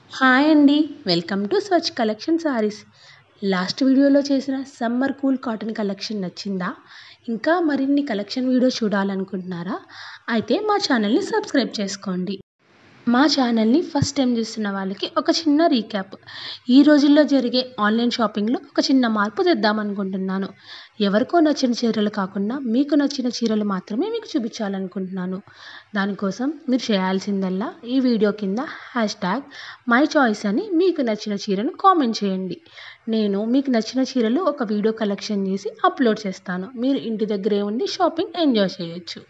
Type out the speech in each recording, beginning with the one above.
hi అండి welcome to స్వచ్ collection saris last వీడియోలో చేసిన సమ్మర్ కూల్ కాటన్ కలెక్షన్ నచ్చిందా ఇంకా మరిన్ని కలెక్షన్ వీడియో చూడాలనుకుంటున్నారా అయితే మా ఛానల్ని సబ్స్క్రైబ్ చేసుకోండి మా ఛానల్ని ఫస్ట్ టైం చూస్తున్న వాళ్ళకి ఒక చిన్న రీక్యాప్ ఈ రోజుల్లో జరిగే ఆన్లైన్ షాపింగ్లో ఒక చిన్న మార్పు తెద్దామనుకుంటున్నాను ఎవరికో నచ్చిన చీరలు కాకుండా మీకు నచ్చిన చీరలు మాత్రమే మీకు చూపించాలనుకుంటున్నాను దానికోసం మీరు చేయాల్సిందల్లా ఈ వీడియో కింద హ్యాష్ ట్యాగ్ మై చాయిస్ అని మీకు నచ్చిన చీరను కామెంట్ చేయండి నేను మీకు నచ్చిన చీరలు ఒక వీడియో కలెక్షన్ చేసి అప్లోడ్ చేస్తాను మీరు ఇంటి దగ్గరే ఉండి షాపింగ్ ఎంజాయ్ చేయొచ్చు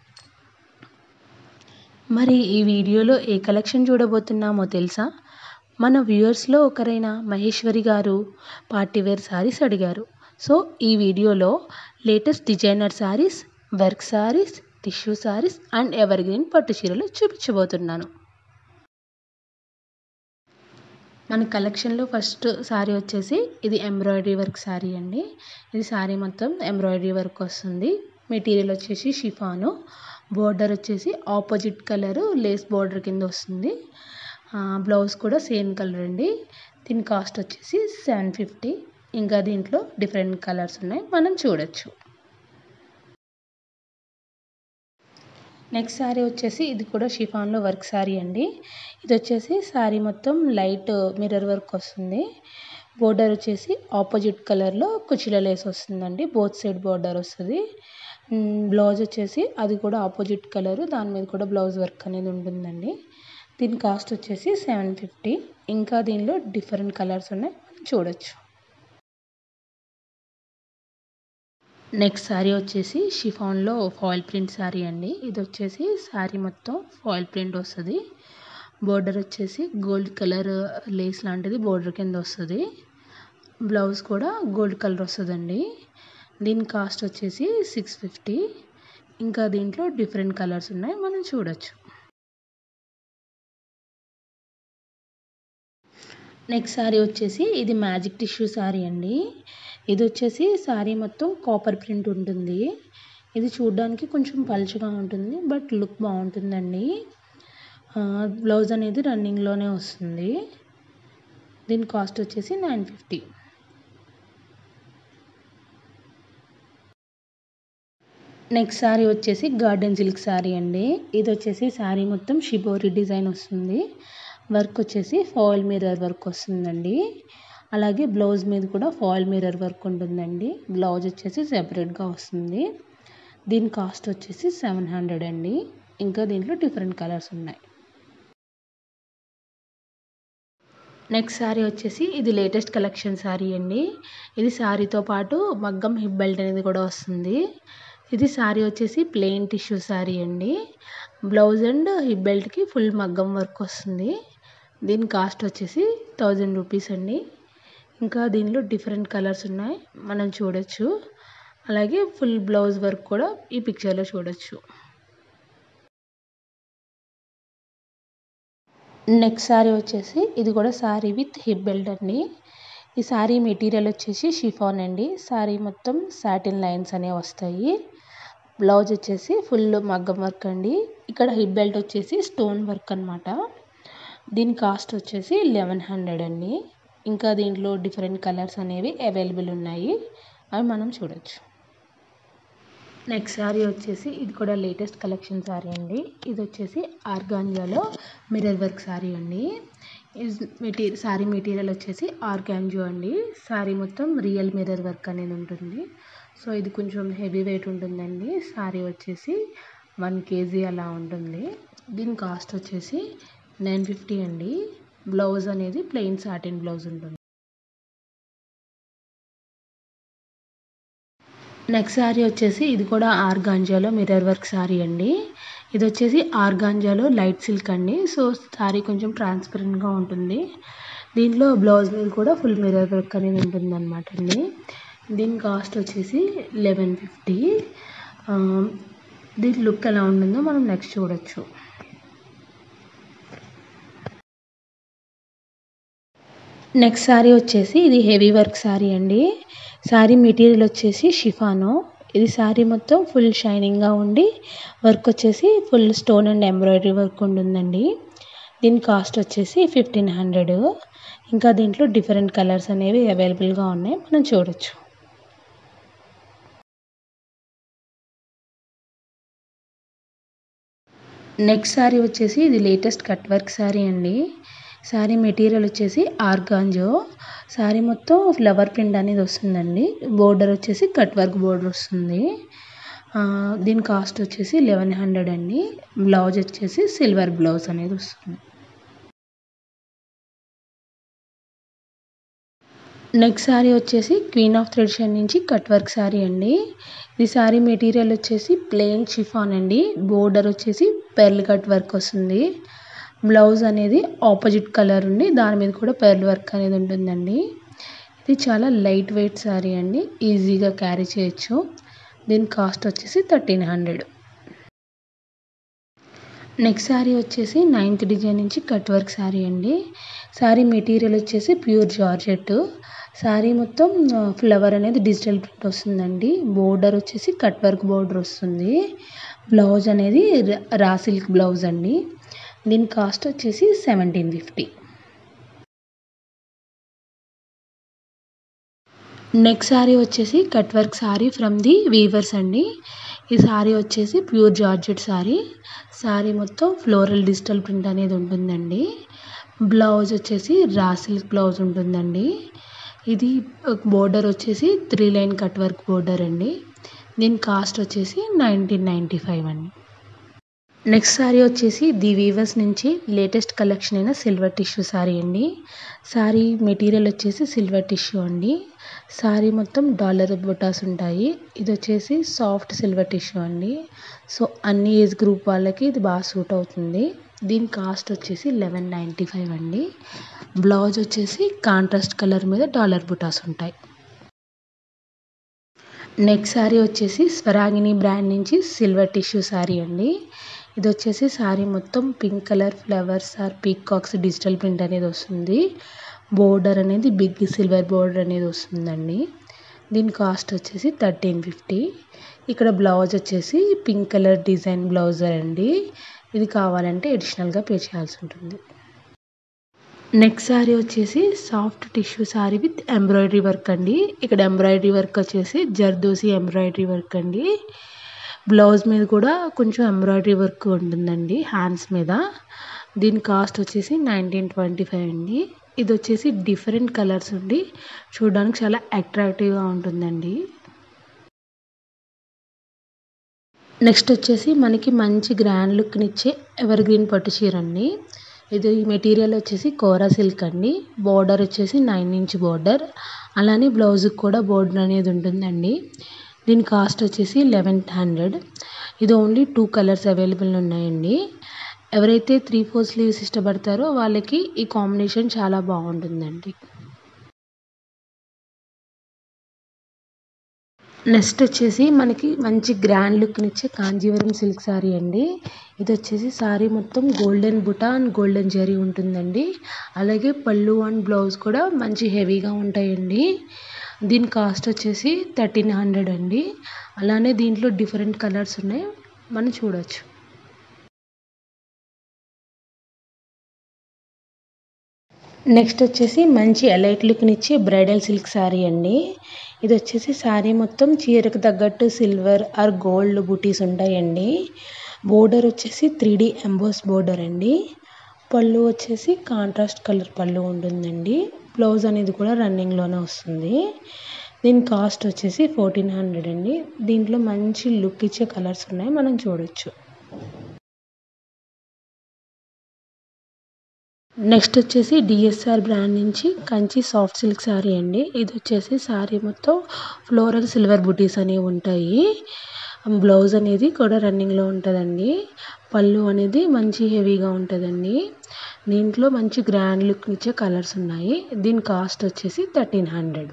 మరి ఈ వీడియోలో ఏ కలెక్షన్ చూడబోతున్నామో తెలుసా మన వ్యూవర్స్లో ఒకరైన మహేశ్వరి గారు పార్టీవేర్ శారీస్ అడిగారు సో ఈ వీడియోలో latest designer saris work saris tissue saris and evergreen పట్టు చీరలు చూపించబోతున్నాను మన కలెక్షన్లో ఫస్ట్ శారీ వచ్చేసి ఇది ఎంబ్రాయిడరీ వర్క్ శారీ అండి ఇది శారీ మొత్తం ఎంబ్రాయిడరీ వర్క్ వస్తుంది మెటీరియల్ వచ్చేసి షిఫాను బోర్డర్ వచ్చేసి ఆపోజిట్ కలర్ లేస్ బోర్డర్ కింద వస్తుంది బ్లౌజ్ కూడా సేమ్ కలర్ అండి దీని కాస్ట్ వచ్చేసి సెవెన్ ఫిఫ్టీ ఇంకా దీంట్లో డిఫరెంట్ కలర్స్ ఉన్నాయి మనం చూడొచ్చు నెక్స్ట్ శారీ వచ్చేసి ఇది కూడా షిఫాన్లో వర్క్ శారీ అండి ఇది వచ్చేసి శారీ మొత్తం లైట్ మిర్రర్ వర్క్ వస్తుంది బోర్డర్ వచ్చేసి ఆపోజిట్ కలర్లో కుచిల లేస్ వస్తుందండి బోత్ సైడ్ బోర్డర్ వస్తుంది బ్లౌజ్ వచ్చేసి అది కూడా ఆపోజిట్ కలర్ దాని మీద కూడా బ్లౌజ్ వర్క్ అనేది ఉంటుందండి దీని కాస్ట్ వచ్చేసి సెవెన్ ఫిఫ్టీ ఇంకా దీనిలో డిఫరెంట్ కలర్స్ ఉన్నాయి చూడొచ్చు నెక్స్ట్ శారీ వచ్చేసి షిఫాన్లో ఫాయిల్ ప్రింట్ శారీ అండి ఇది వచ్చేసి శారీ మొత్తం ఫాయిల్ ప్రింట్ వస్తుంది బోర్డర్ వచ్చేసి గోల్డ్ కలర్ లేస్ లాంటిది బోర్డర్ కింద వస్తుంది బ్లౌజ్ కూడా గోల్డ్ కలర్ వస్తుందండి దీని కాస్ట్ వచ్చేసి సిక్స్ ఫిఫ్టీ ఇంకా దీంట్లో డిఫరెంట్ కలర్స్ ఉన్నాయి మనం చూడొచ్చు నెక్స్ట్ శారీ వచ్చేసి ఇది మ్యాజిక్ టిష్యూ శారీ అండి ఇది వచ్చేసి శారీ మొత్తం కాపర్ ప్రింట్ ఉంటుంది ఇది చూడడానికి కొంచెం పలుచగా ఉంటుంది బట్ లుక్ బాగుంటుందండి బ్లౌజ్ అనేది రన్నింగ్లోనే వస్తుంది దీని కాస్ట్ వచ్చేసి నైన్ ఫిఫ్టీ నెక్స్ట్ శారీ వచ్చేసి గార్డెన్ సిల్క్ శారీ అండి ఇది వచ్చేసి శారీ మొత్తం షిబోరి డిజైన్ వస్తుంది వర్క్ వచ్చేసి ఫాయిల్ మిర్రర్ వర్క్ వస్తుందండి అలాగే బ్లౌజ్ మీద కూడా ఫాయిల్ మిర్రర్ వర్క్ ఉంటుందండి బ్లౌజ్ వచ్చేసి సెపరేట్గా వస్తుంది దీని కాస్ట్ వచ్చేసి సెవెన్ హండ్రెడ్ అండి ఇంకా దీంట్లో డిఫరెంట్ కలర్స్ ఉన్నాయి నెక్స్ట్ శారీ వచ్చేసి ఇది లేటెస్ట్ కలెక్షన్ శారీ అండి ఇది శారీతో పాటు మగ్గం హిప్ బెల్ట్ అనేది కూడా వస్తుంది ఇది శారీ వచ్చేసి ప్లెయిన్ టిష్యూ శారీ అండి బ్లౌజ్ అండ్ హిప్ బెల్ట్కి ఫుల్ మగ్గం వర్క్ వస్తుంది దీని కాస్ట్ వచ్చేసి థౌజండ్ రూపీస్ అండి ఇంకా దీనిలో డిఫరెంట్ కలర్స్ ఉన్నాయి మనం చూడొచ్చు అలాగే ఫుల్ బ్లౌజ్ వర్క్ కూడా ఈ పిక్చర్లో చూడొచ్చు నెక్స్ట్ శారీ వచ్చేసి ఇది కూడా శారీ విత్ హిప్ బెల్ట్ అండి ఈ శారీ మెటీరియల్ వచ్చేసి షిఫాన్ అండి శారీ మొత్తం సాటిన్ లైన్స్ అనేవి వస్తాయి బ్లౌజ్ వచ్చేసి ఫుల్ మగ్గం వర్క్ అండి ఇక్కడ హిప్ బెల్ట్ వచ్చేసి స్టోన్ వర్క్ అనమాట దీని కాస్ట్ వచ్చేసి లెవెన్ హండ్రెడ్ అండి ఇంకా దీంట్లో డిఫరెంట్ కలర్స్ అనేవి అవైలబుల్ ఉన్నాయి అవి మనం చూడొచ్చు నెక్స్ట్ శారీ వచ్చేసి ఇది కూడా లేటెస్ట్ కలెక్షన్ శారీ అండి ఇది వచ్చేసి ఆర్గాంజాలో మిర్రర్ వర్క్ శారీ అండి మెటీరియల్ శారీ మెటీరియల్ వచ్చేసి ఆర్గాంజో అండి శారీ మొత్తం రియల్ మిర్రర్ వర్క్ అనేది ఉంటుంది సో ఇది కొంచెం హెవీ వెయిట్ ఉంటుందండి శారీ వచ్చేసి వన్ కేజీ అలా ఉంటుంది దీని కాస్ట్ వచ్చేసి నైన్ ఫిఫ్టీ అండి బ్లౌజ్ అనేది ప్లెయిన్ సాటిన్ బ్లౌజ్ ఉంటుంది నెక్స్ట్ శారీ వచ్చేసి ఇది కూడా ఆర్గాంజాలో మిర్రర్ వర్క్ శారీ అండి ఇది వచ్చేసి ఆర్గాంజాలో లైట్ సిల్క్ అండి సో శారీ కొంచెం ట్రాన్స్పరెంట్గా ఉంటుంది దీంట్లో బ్లౌజ్ మీద కూడా ఫుల్ మిర్రర్ వర్క్ అనేది ఉంటుంది అనమాట అండి దీని కాస్ట్ వచ్చేసి లెవెన్ ఫిఫ్టీ దీని లుక్ ఎలా ఉంటుందో మనం నెక్స్ట్ చూడొచ్చు నెక్స్ట్ శారీ వచ్చేసి ఇది హెవీ వర్క్ శారీ అండి శారీ మెటీరియల్ వచ్చేసి షిఫాను ఇది శారీ మొత్తం ఫుల్ షైనింగ్గా ఉండి వర్క్ వచ్చేసి full stone and embroidery work ఉంటుందండి దీని కాస్ట్ వచ్చేసి ఫిఫ్టీన్ హండ్రెడ్ ఇంకా దీంట్లో డిఫరెంట్ కలర్స్ అనేవి అవైలబుల్గా ఉన్నాయి మనం చూడొచ్చు నెక్స్ట్ శారీ వచ్చేసి ఇది లేటెస్ట్ కట్ వర్క్ శారీ అండి శారీ మెటీరియల్ వచ్చేసి ఆర్గాంజో శారీ మొత్తం ఫ్లవర్ ప్రింట్ అనేది వస్తుందండి బోర్డర్ వచ్చేసి కట్ వర్క్ బోర్డర్ వస్తుంది దీని కాస్ట్ వచ్చేసి లెవెన్ హండ్రెడ్ అండి బ్లౌజ్ వచ్చేసి సిల్వర్ బ్లౌజ్ అనేది వస్తుంది నెక్స్ట్ శారీ వచ్చేసి క్వీన్ ఆఫ్ థ్రెడ్షన్ నుంచి కట్ వర్క్ శారీ అండి ఈ శారీ మెటీరియల్ వచ్చేసి ప్లెయిన్ షిఫాన్ అండి బోర్డర్ వచ్చేసి పెర్ల్ కట్ వర్క్ వస్తుంది బ్లౌజ్ అనేది ఆపోజిట్ కలర్ ఉండి దాని మీద కూడా పెర్ల్ వర్క్ అనేది ఉంటుందండి ఇది చాలా లైట్ వెయిట్ శారీ అండి ఈజీగా క్యారీ చేయొచ్చు దీని కాస్ట్ వచ్చేసి థర్టీన్ హండ్రెడ్ నెక్స్ట్ శారీ వచ్చేసి నైన్త్ డిజైన్ నుంచి కట్ వర్క్ శారీ అండి శారీ మెటీరియల్ వచ్చేసి ప్యూర్ జార్జెట్ శారీ మొత్తం ఫ్లవర్ అనేది డిజిటల్ ప్రింట్ వస్తుందండి బోర్డర్ వచ్చేసి కట్ వర్క్ బోర్డర్ వస్తుంది బ్లౌజ్ అనేది రా సిల్క్ బ్లౌజ్ అండి దీని కాస్ట్ వచ్చేసి సెవెంటీన్ ఫిఫ్టీ నెక్స్ట్ శారీ వచ్చేసి cut work sari from the weavers అండి ఈ శారీ వచ్చేసి ప్యూర్ జార్జెట్ శారీ శారీ మొత్తం ఫ్లోరల్ డిజిటల్ ప్రింట్ అనేది ఉంటుందండి బ్లౌజ్ వచ్చేసి రా సిల్క్ బ్లౌజ్ ఉంటుందండి ఇది బోర్డర్ వచ్చేసి three line cut work border అండి దీని కాస్ట్ వచ్చేసి నైన్టీన్ నైంటీ ఫైవ్ అండి నెక్స్ట్ శారీ వచ్చేసి ది వీవర్స్ నుంచి లేటెస్ట్ కలెక్షన్ అయిన సిల్వర్ టిష్యూ శారీ అండి శారీ మెటీరియల్ వచ్చేసి సిల్వర్ టిష్యూ అండి శారీ మొత్తం డాలర్ బొటాస్ ఉంటాయి ఇది వచ్చేసి సాఫ్ట్ సిల్వర్ టిష్యూ అండి సో అన్ని ఏజ్ గ్రూప్ వాళ్ళకి ఇది బాగా సూట్ అవుతుంది దీని కాస్ట్ వచ్చేసి లెవెన్ నైంటీ ఫైవ్ అండి బ్లౌజ్ వచ్చేసి కాంట్రాస్ట్ కలర్ మీద డాలర్ బుటాస్ ఉంటాయి నెక్స్ట్ శారీ వచ్చేసి స్వరాగిని బ్రాండ్ నుంచి సిల్వర్ టిష్యూ శారీ అండి ఇది వచ్చేసి శారీ మొత్తం pink colour flowers or peacocks digital print అనేది వస్తుంది బోర్డర్ అనేది బిగ్ సిల్వర్ బోర్డర్ అనేది వస్తుందండి దీని కాస్ట్ వచ్చేసి థర్టీన్ ఫిఫ్టీ ఇక్కడ బ్లౌజ్ వచ్చేసి పింక్ కలర్ డిజైన్ బ్లౌజర్ అండి ఇది కావాలంటే అడిషనల్గా పే చేయాల్సి ఉంటుంది నెక్స్ట్ శారీ వచ్చేసి soft tissue sari with embroidery work అండి ఇక్కడ ఎంబ్రాయిడరీ వర్క్ వచ్చేసి జర్దోసి ఎంబ్రాయిడరీ వర్క్ అండి బ్లౌజ్ మీద కూడా కొంచెం ఎంబ్రాయిడరీ వర్క్ ఉంటుందండి హ్యాండ్స్ మీద దీని కాస్ట్ వచ్చేసి నైన్టీన్ ట్వంటీ ఫైవ్ అండి ఇది వచ్చేసి డిఫరెంట్ కలర్స్ ఉండి చూడడానికి చాలా అట్రాక్టివ్గా ఉంటుందండి నెక్స్ట్ వచ్చేసి మనకి మంచి గ్రాండ్ లుక్నిచ్చే ఎవర్ గ్రీన్ పట్టు చీర అండి ఇది మెటీరియల్ వచ్చేసి కోరా సిల్క్ అండి బోర్డర్ వచ్చేసి నైన్ ఇంచ్ బోర్డర్ అలానే బ్లౌజ్కి కూడా బోర్డర్ అనేది ఉంటుందండి దీని కాస్ట్ వచ్చేసి లెవెన్ హండ్రెడ్ ఇది ఓన్లీ టూ కలర్స్ అవైలబుల్ ఉన్నాయండి ఎవరైతే త్రీ ఫోర్ స్లీవ్స్ ఇష్టపడతారో వాళ్ళకి ఈ కాంబినేషన్ చాలా బాగుంటుందండి నెక్స్ట్ వచ్చేసి మనకి మంచి గ్రాండ్ లుక్నిచ్చే కాంజీవరం సిల్క్ శారీ అండి ఇది వచ్చేసి శారీ మొత్తం golden buta and golden zari ఉంటుందండి అలాగే పళ్ళు అండ్ బ్లౌజ్ కూడా మంచి హెవీగా ఉంటాయండి దీని కాస్ట్ వచ్చేసి థర్టీన్ హండ్రెడ్ అండి అలానే దీంట్లో డిఫరెంట్ కలర్స్ ఉన్నాయి మనం చూడొచ్చు నెక్స్ట్ వచ్చేసి మంచి ఎలైట్ లుక్నిచ్చే బ్రైడల్ సిల్క్ శారీ అండి ఇది వచ్చేసి శారీ మొత్తం చీరకు తగ్గట్టు సిల్వర్ ఆర్ గోల్డ్ బూటీస్ ఉంటాయండి బోర్డర్ వచ్చేసి త్రీ డి ఎంబోస్ బోర్డర్ అండి పళ్ళు వచ్చేసి కాంట్రాస్ట్ కలర్ పళ్ళు ఉంటుందండి బ్లౌజ్ అనేది కూడా రన్నింగ్లోనే వస్తుంది దీని కాస్ట్ వచ్చేసి ఫోర్టీన్ హండ్రెడ్ అండి దీంట్లో మంచి లుక్ ఇచ్చే కలర్స్ ఉన్నాయి మనం చూడొచ్చు నెక్స్ట్ వచ్చేసి డిఎస్ఆర్ బ్రాండ్ నుంచి కంచి సాఫ్ట్ సిల్క్ శారీ అండి ఇది వచ్చేసి శారీ మొత్తం ఫ్లోరల్ సిల్వర్ బుటీస్ అనేవి ఉంటాయి బ్లౌజ్ అనేది కూడా రన్నింగ్లో ఉంటుందండి పళ్ళు అనేది మంచి హెవీగా ఉంటుందండి దీంట్లో మంచి గ్రాండ్ లుక్ ఇచ్చే కలర్స్ ఉన్నాయి దీని కాస్ట్ వచ్చేసి థర్టీన్ హండ్రెడ్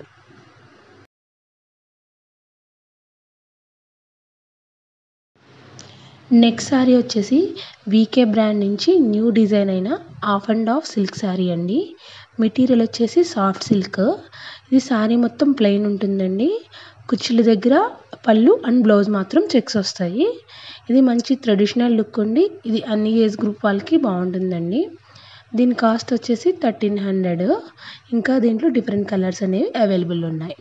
నెక్స్ట్ శారీ వచ్చేసి వీకే బ్రాండ్ నుంచి న్యూ డిజైన్ అయిన half and half silk sari అండి మెటీరియల్ వచ్చేసి సాఫ్ట్ సిల్క్ ఇది శారీ మొత్తం ప్లెయిన్ ఉంటుందండి కుచ్చుల దగ్గర పళ్ళు అండ్ బ్లౌజ్ మాత్రం చెక్స్ వస్తాయి ఇది మంచి ట్రెడిషనల్ లుక్ ఉండి ఇది అన్ని ఏజ్ గ్రూప్ వాళ్ళకి బాగుంటుందండి దీని కాస్ట్ వచ్చేసి థర్టీన్ హండ్రెడ్ ఇంకా దీంట్లో డిఫరెంట్ కలర్స్ అనేవి అవైలబుల్ ఉన్నాయి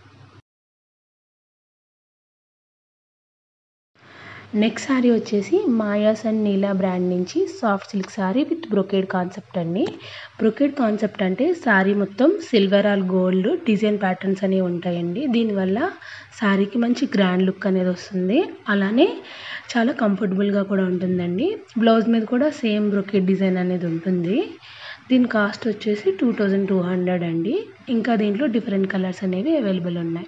నెక్స్ట్ శారీ వచ్చేసి మాయాస్ అండ్ నీలా బ్రాండ్ నుంచి soft silk sari with brocade concept అండి బ్రొకేడ్ కాన్సెప్ట్ అంటే శారీ మొత్తం silver or gold design patterns అనేవి ఉంటాయండి దీనివల్ల శారీకి మంచి గ్రాండ్ లుక్ అనేది వస్తుంది అలానే చాలా కంఫర్టబుల్గా కూడా ఉంటుందండి బ్లౌజ్ మీద కూడా సేమ్ బ్రొకేడ్ డిజైన్ అనేది ఉంటుంది దీని కాస్ట్ వచ్చేసి టూ థౌజండ్ టూ హండ్రెడ్ అండి ఇంకా దీంట్లో డిఫరెంట్ కలర్స్ అనేవి అవైలబుల్ ఉన్నాయి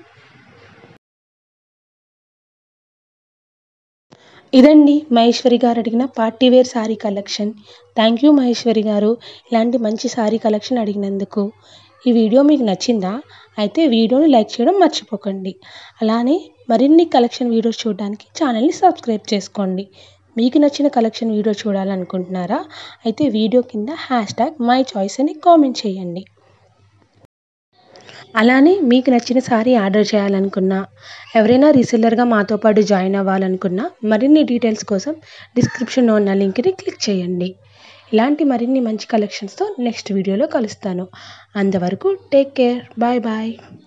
ఇదండి మహేశ్వరి గారు అడిగిన party wear sari collection thank you Maheshwari garu ఇలాంటి మంచి శారీ కలెక్షన్ అడిగినందుకు ఈ వీడియో మీకు నచ్చిందా అయితే వీడియోని లైక్ చేయడం మర్చిపోకండి అలానే మరిన్ని కలెక్షన్ వీడియోస్ చూడడానికి ఛానల్ని సబ్స్క్రైబ్ చేసుకోండి మీకు నచ్చిన కలెక్షన్ వీడియో చూడాలనుకుంటున్నారా అయితే వీడియో కింద హ్యాష్ ట్యాగ్ మై చాయిస్ అని కామెంట్ చేయండి అలానే మీకు నచ్చిన సారీ ఆర్డర్ చేయాలనుకున్నా ఎవరైనా రీసెల్లర్గా మాతో పాటు జాయిన్ అవ్వాలనుకున్నా మరిన్ని డీటెయిల్స్ కోసం డిస్క్రిప్షన్లో ఉన్న లింక్ని క్లిక్ చేయండి ఇలాంటి మరిన్ని మంచి కలెక్షన్స్తో నెక్స్ట్ వీడియోలో కలుస్తాను అంతవరకు టేక్ కేర్ బాయ్ బాయ్